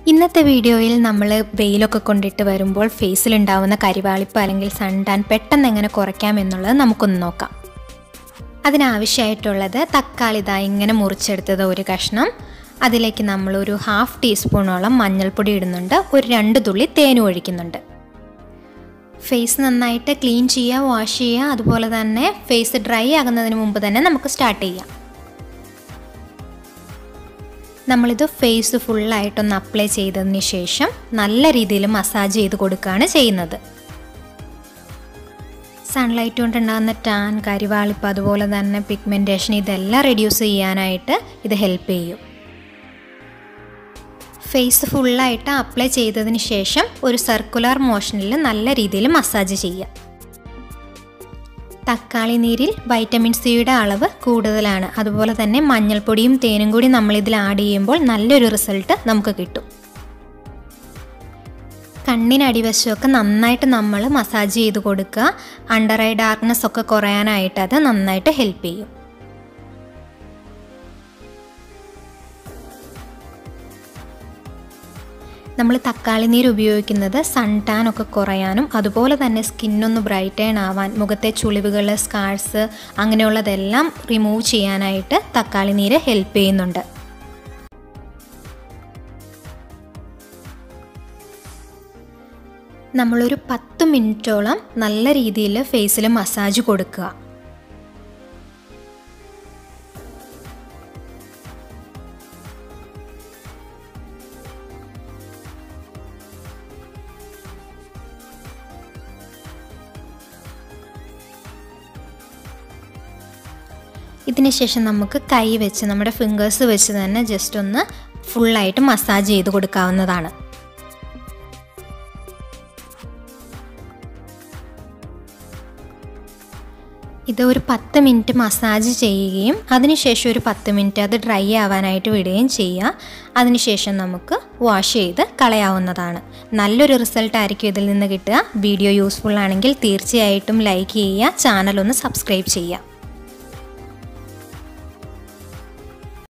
ഇന്നത്തെ വീഡിയോയിൽ നമ്മൾ വെയിലൊക്കെ കൊണ്ടിട്ട് വരുമ്പോൾ ഫേസിലുണ്ടാവുന്ന കരിവാളിപ്പ് അല്ലെങ്കിൽ സൺ ടാൻ പെട്ടെന്ന് എങ്ങനെ കുറയ്ക്കാം എന്നുള്ളത് നമുക്കൊന്ന് നോക്കാം അതിനാവശ്യമായിട്ടുള്ളത് തക്കാളി ദാ ഇങ്ങനെ മുറിച്ചെടുത്തത് ഒരു കഷ്ണം അതിലേക്ക് നമ്മളൊരു ഹാഫ് ടീസ്പൂണോളം മഞ്ഞൾപ്പൊടി ഇടുന്നുണ്ട് ഒരു രണ്ട് തുള്ളി തേനും ഒഴിക്കുന്നുണ്ട് ഫേസ് നന്നായിട്ട് ക്ലീൻ ചെയ്യുക വാഷ് ചെയ്യുക അതുപോലെ തന്നെ ഫേസ് ഡ്രൈ ആകുന്നതിന് മുമ്പ് തന്നെ നമുക്ക് സ്റ്റാർട്ട് ചെയ്യാം നമ്മളിത് ഫേസ് ഫുള്ളായിട്ടൊന്ന് അപ്ലൈ ചെയ്തതിന് ശേഷം നല്ല രീതിയിൽ മസാജ് ചെയ്ത് കൊടുക്കുകയാണ് ചെയ്യുന്നത് സൺലൈറ്റ് കൊണ്ടുണ്ടാകുന്ന ടാൻ കരിവാളിപ്പ് അതുപോലെ തന്നെ പിഗ്മെൻറ്റേഷൻ ഇതെല്ലാം റെഡ്യൂസ് ചെയ്യാനായിട്ട് ഇത് ഹെൽപ്പ് ചെയ്യും ഫേസ് ഫുള്ളായിട്ട് അപ്ലൈ ചെയ്തതിന് ശേഷം ഒരു സർക്കുലർ മോഷനിൽ നല്ല രീതിയിൽ മസാജ് ചെയ്യുക തക്കാളി നീരിൽ വൈറ്റമിൻ സിയുടെ അളവ് കൂടുതലാണ് അതുപോലെ തന്നെ മഞ്ഞൾപ്പൊടിയും തേനും കൂടി നമ്മളിതിൽ ആഡ് ചെയ്യുമ്പോൾ നല്ലൊരു റിസൾട്ട് നമുക്ക് കിട്ടും കണ്ണിനടിവശമൊക്കെ നന്നായിട്ട് നമ്മൾ മസാജ് ചെയ്ത് കൊടുക്കുക അണ്ടർ ഐ ഡാർക്ക്നെസ് ഒക്കെ കുറയാനായിട്ട് അത് നന്നായിട്ട് ഹെൽപ്പ് ചെയ്യും നമ്മൾ തക്കാളി നീര് ഉപയോഗിക്കുന്നത് സൺ ടാൻ ഒക്കെ കുറയാനും അതുപോലെ തന്നെ സ്കിന്നൊന്ന് ബ്രൈറ്റേൺ ആവാൻ മുഖത്തെ ചുളിവുകൾ സ്കാർസ് അങ്ങനെയുള്ളതെല്ലാം റിമൂവ് ചെയ്യാനായിട്ട് തക്കാളി നീര് ഹെൽപ്പ് ചെയ്യുന്നുണ്ട് നമ്മളൊരു പത്ത് മിനിറ്റോളം നല്ല രീതിയിൽ ഫേസിൽ മസാജ് കൊടുക്കുക ഇതിന് ശേഷം നമുക്ക് കൈ വെച്ച് നമ്മുടെ ഫിംഗേഴ്സ് വെച്ച് തന്നെ ജസ്റ്റ് ഒന്ന് ഫുള്ളായിട്ട് മസാജ് ചെയ്ത് കൊടുക്കാവുന്നതാണ് ഇത് ഒരു പത്ത് മിനിറ്റ് മസാജ് ചെയ്യുകയും അതിനുശേഷം ഒരു പത്ത് മിനിറ്റ് അത് ഡ്രൈ ആവാനായിട്ട് വിടുകയും ചെയ്യുക അതിനുശേഷം നമുക്ക് വാഷ് ചെയ്ത് കളയാവുന്നതാണ് നല്ലൊരു റിസൾട്ട് ആയിരിക്കും ഇതിൽ നിന്ന് കിട്ടുക വീഡിയോ യൂസ്ഫുൾ ആണെങ്കിൽ തീർച്ചയായിട്ടും ലൈക്ക് ചെയ്യുക ചാനൽ ഒന്ന് സബ്സ്ക്രൈബ് ചെയ്യുക